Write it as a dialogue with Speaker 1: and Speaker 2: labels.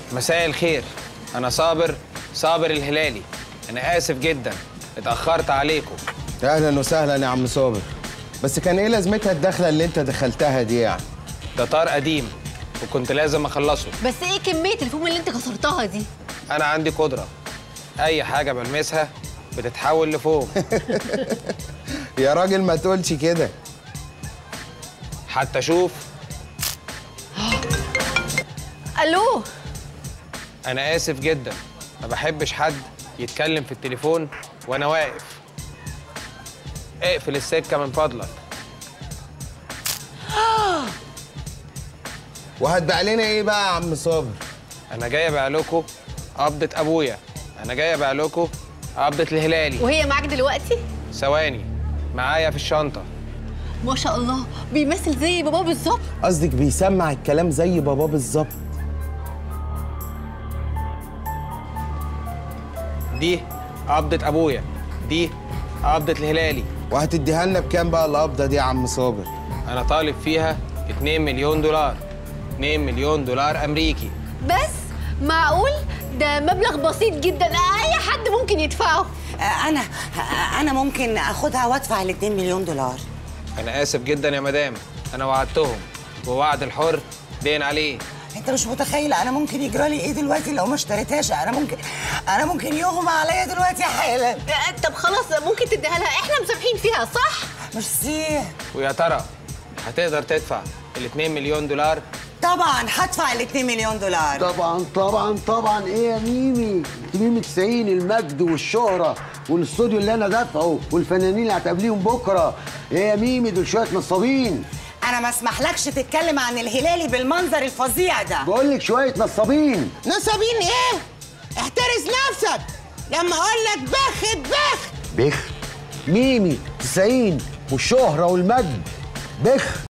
Speaker 1: مساء الخير انا صابر صابر الهلالي انا اسف جدا اتاخرت عليكم
Speaker 2: اهلا وسهلا يا عم صابر بس كان ايه لازمتها الدخله اللي انت دخلتها دي يعني
Speaker 1: ده طار قديم وكنت لازم اخلصه
Speaker 3: بس ايه كميه الفوم اللي انت كسرتها دي
Speaker 1: انا عندي قدره اي حاجه بلمسها بتتحول لفوم
Speaker 2: يا راجل ما تقولش كده
Speaker 1: حتى اشوف
Speaker 3: الو
Speaker 1: انا اسف جدا ما بحبش حد يتكلم في التليفون وانا واقف اقفل السكه من فضلك
Speaker 2: وهتبقى لنا ايه بقى يا عم صابر
Speaker 1: انا جاي ابيع لكم قبضه ابويا انا جاي ابيع لكم قبضه الهلالي
Speaker 3: وهي معاك دلوقتي
Speaker 1: ثواني معايا في الشنطه
Speaker 3: ما شاء الله بيمثل زي باباه بالظبط
Speaker 2: قصدك بيسمع الكلام زي باباه بالظبط
Speaker 1: دي قبضه ابويا دي قبضه الهلالي
Speaker 2: وهتديها لنا بكام بقى القبضه دي يا عم صابر
Speaker 1: انا طالب فيها 2 مليون دولار 2 مليون دولار امريكي
Speaker 3: بس معقول ده مبلغ بسيط جدا اي حد ممكن يدفعه
Speaker 4: آه، انا آه، انا ممكن اخدها وادفع ال 2 مليون دولار
Speaker 1: انا اسف جدا يا مدام انا وعدتهم ووعد الحر دين عليه
Speaker 4: انت مش متخيل انا ممكن يجرى لي ايه دلوقتي لو ما اشتريتهاش انا ممكن انا ممكن يغمى عليا دلوقتي حالا
Speaker 3: آه، طب خلاص ممكن تديها لها احنا مسامحين فيها صح
Speaker 4: ميرسي
Speaker 1: ويا ترى هتقدر تدفع ال 2 مليون دولار
Speaker 4: طبعا هدفع ال 2 مليون دولار
Speaker 5: طبعا طبعا طبعا ايه يا ميمي انت ميمي 90 المجد والشهره والاستوديو اللي انا دافعه والفنانين اللي هتقابليهم بكره ايه يا ميمي دول شويه نصابين
Speaker 4: انا ما اسمحلكش تتكلم عن الهلالي بالمنظر الفظيع ده
Speaker 5: بقول لك شويه نصابين
Speaker 4: نصابين ايه احترس نفسك لما اقول لك بخ بخ
Speaker 5: بخ ميمي 90 والشهره والمجد بخ